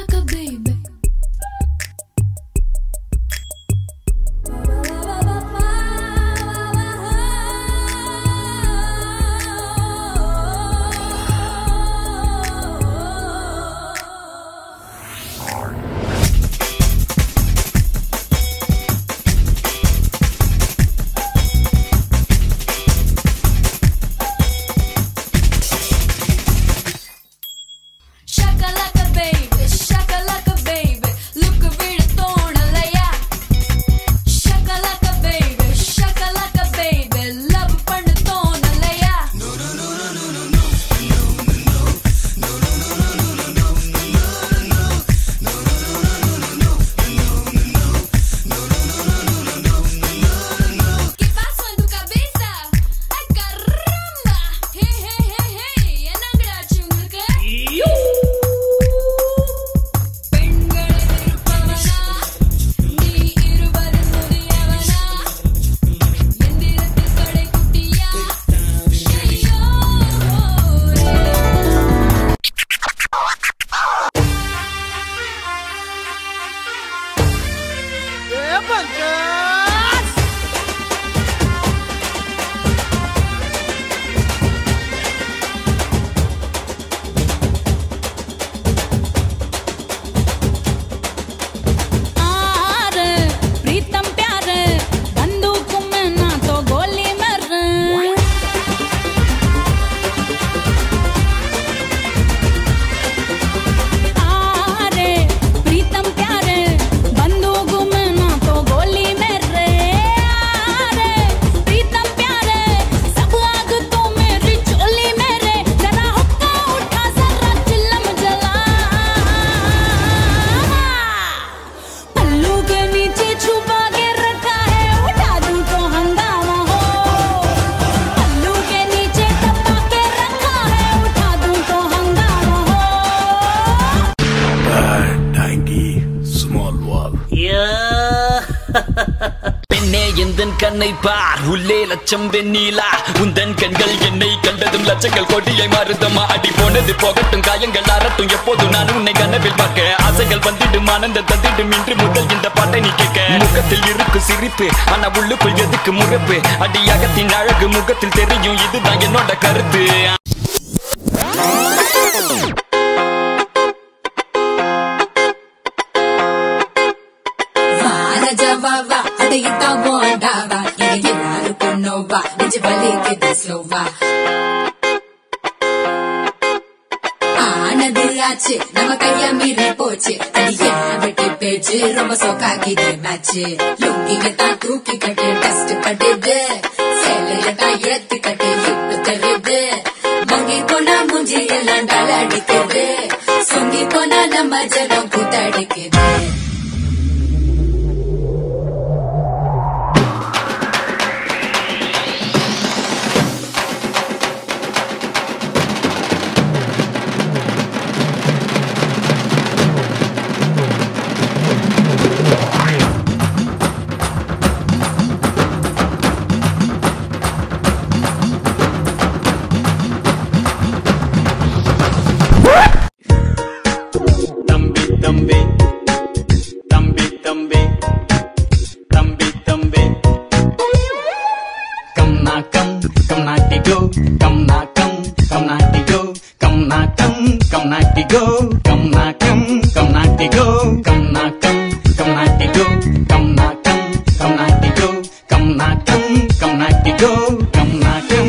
Shakalaka baby. Shakalaka baby, shakalaka baby, look விட தோணலையா Shakalaka baby, shakalaka baby, love பண்ண தோணலையா ¿Qué pasó en tu cabeza? ¡Ay, caramba! ¡Hey, hey, hey, hey! என்னங்கடாச்சு உங்களுக்கு? பெண்களை வெறுப்பவனா? நீ இருபது முதியவனா? எந்திரத்தில் கடைக்குட்டியா? ஐயோ! आर प्रीतम प्यार बंदूक में ना तो गोली मर आर प्रीतम प्यार बंदूक में ना तो गोली मर आर प्रीतम प्यार सब आग तो मेरी चोली मेरे जरा हुक्का उठा जरा चिल्लम जला पल्लू के नीचे छुपा के रखा है उठा दूं तो हंगामा हो पल्लू के नीचे दबा के रखा है उठा दूं तो हंगामा हो Tangy, small wall. பெண்ணே எந்தன் கண்ணை பார் உள்ளே லட்சம் வெண்ணீலா உந்தன் கண்கள் என்னை கண்டதும் லட்சங்கள் கொடியை மாறுதம்மா அடி போனது போகட்டும் காயங்கள் அறட்டும் எப்போதும் நான் உன்னை கனவில் பார்க்க ஆசைகள் வந்திடும் ஆனந்தம் தந்திடும் இன்று முதல் இந்த பாட்டை நீ கேட்க முகத்தில் இருக்கு சிரிப்பு ஆனா உள்ளுக்குள் எதுக்கு முகப்பு அடியகத்தின் அழகு முகத்தில் தெரியும் இதுதான் என்னோட கருத்து வாரஜவாவா அடையிட்டா போண்டாவா எனக்கு எல்லாருக்கும் நோவா நெஞ்சு வலிக்குது ஸ்லோவா ஆனது ஆச்சு நம்ம கைய மீறி போச்சு அடிய வெட்டி பேச்சு ரொம்ப சோக்காக்கிது மேட்ச் லுங்கிங்க தான் தூக்கி கட்டு டஸ்ட் பட்டுது சேலைய தான் ஏத்தி கட்டு ஹிட்டு தெரியுது மங்கி போனா மூஞ்சி எல்லாம் டல அடிக்குது சொங்கி போனா நம்ம ஜனம் கூத்தடிக்குது தம்பி தம்பி தம்பி தம்பி தம்பி தம்பி கம் நா கம் கம் நாட்டி கோ கம் நா கம் கம் நாட்டி கோ கம் நா கம் கம் நாட்டி கோ கம் நா கம் கம் நாட்டி கோ கம் நா கம் கம் நாட்டி கோ கம் நா கம் கம் நாட்டி கோ கம் நா கம் கம் நாட்டி கோ கம் நா கம்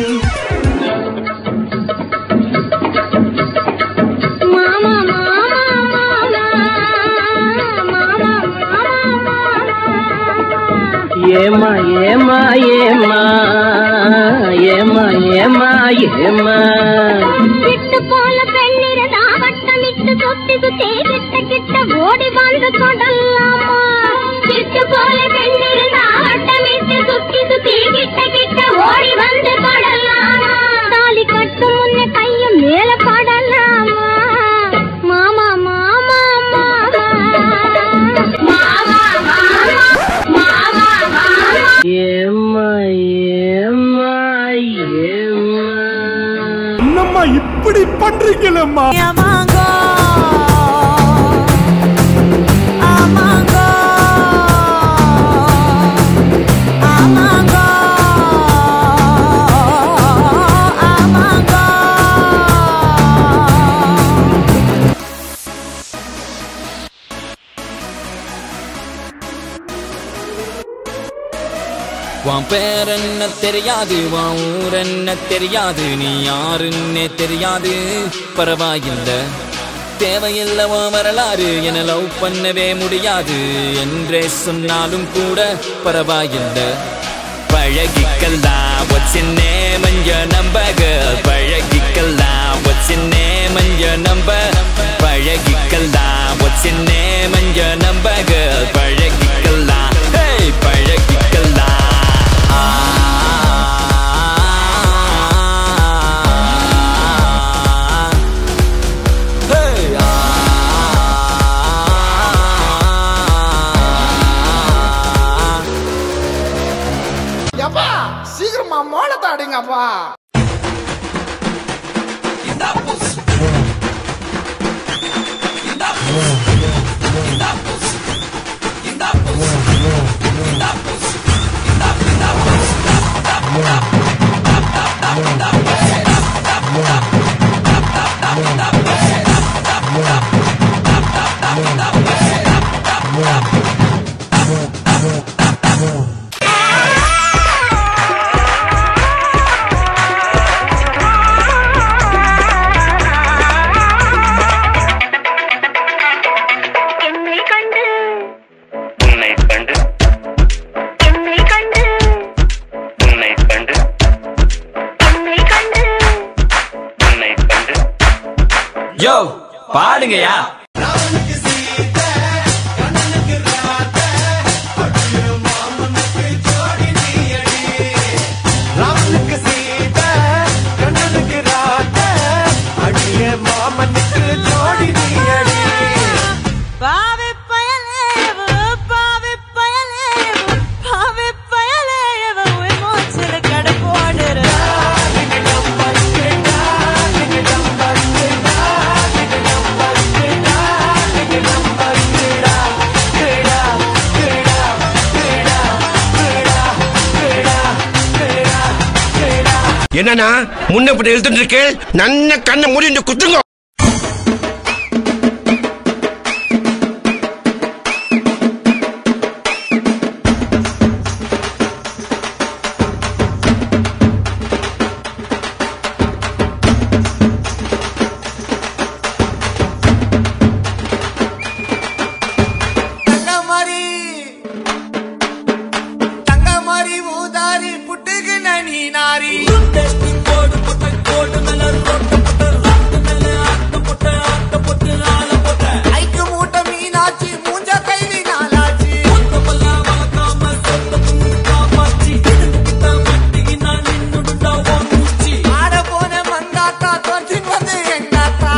ஏமா ஏமா ஏமா ஏமா ஏமா ஏமா விட்டு போல பெண்ணிரதா வட்டமிட்டு சுத்தி சுத்தி கிட்ட கிட்ட ஓடி வந்து தொடலாமா விட்டு போல பெண்ணிரதா வட்டமிட்டு சுத்தி சுத்தி கிட்ட கிட்ட ஓடி வந்து தொடலாமா தாலி கட்டு முன்ன கையும் மேல படலாமா மாமா மாமா மாமா மாமா மாமா மாமா மாமா ஏமா ஏமா ஏமா என்னம்மா இப்படி பண்றீங்களம்மா வாங்கோ உன் பேர் என்ன தெரியாது உன் ஊர் என்ன தெரியாது நீ யாருன்னே தெரியாது பரவாயில்லை தேவையில்லை உன் வரலாறு என லவ் பண்ணவே முடியாது என்றே சொன்னாலும் கூட பரவாயில்லை பழகிக்கலாம் what's your name and your number girl பழகிக்கலாம் what's your name and your number பழகிக்கலாம் what's your name and your number girl பழகிக்கலாம் hey பழகிக்கலாம் Hey, எப்பா சீக்கிரமா மோளத்தை அடிங்கப்பா என்னை கண்டு உன்னை கண்டு என்னை கண்டு உன்னை கண்டு என்னை கண்டு உன்னை கண்டு யோ பாடுங்கயா ராமனுக்கு சீதை கண்ணனுக்கு ராத அடிய மாமனுக்கு ஜோடி நீ அடி பாவி பயலேவு பாவி பயலேவு பாவி பயலேவு உன் மூச்சில் கடை போடுற என்னன்னா முன்ன இப்படி எழுத்துட்டு இருக்கேன் நன்ன கண்ணை மூடி குத்துங்க தங்கமரி தங்கமரி ஊதாரி புட்டுக்கு நனி நாரி ஐக்கு மூட்டை மீனாச்சி மூஞ்ச கைவி நாளாச்சி ஆட போன மங்காத்தா தோற்றின் வந்து எங்காத்தா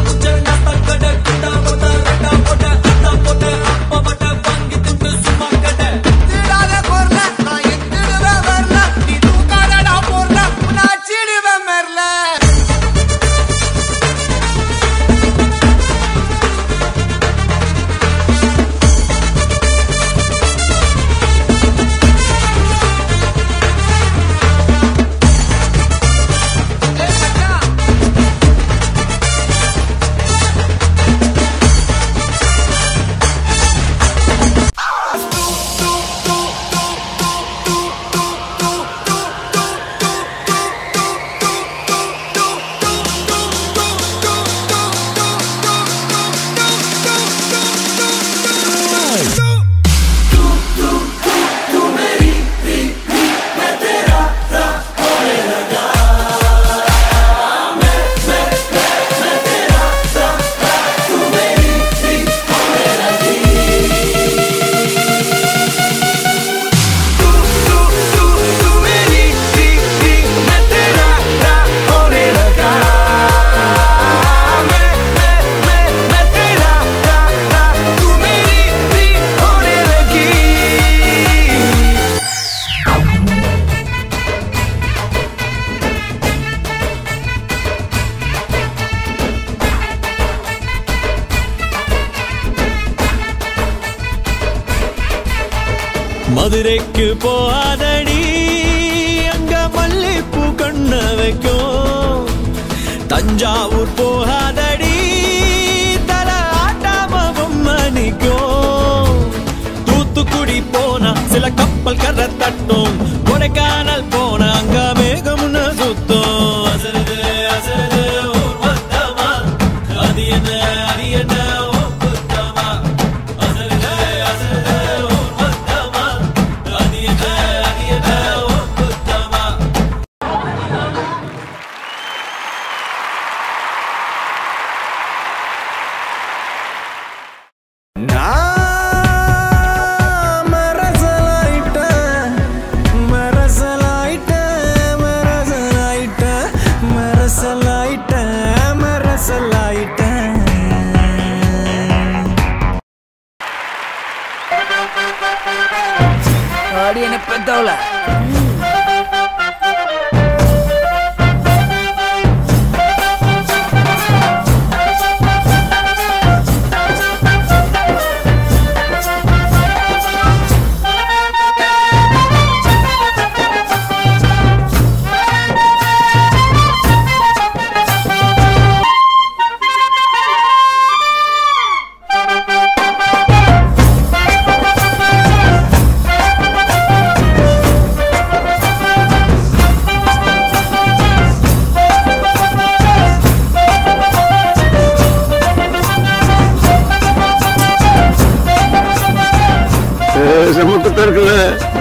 திருடாத பொருள நான் எத்திடுவேன் வரல நீ தூக்காதடா பொருள நான் அச்சிடுவேன் மெர்ல மதுரைக்கு போகாதடி அங்க மல்லிப்பூ கண்ண வைக்கும் தஞ்சாவூர் போகாதடி தல ஆட்டாம பொம்மணிக்கும் தூத்துக்குடி போனா சில கப்பல் கரை தட்டும் ஆடி என்ன பெத்தவள செம்ம குத்தம் இருக்குல்ல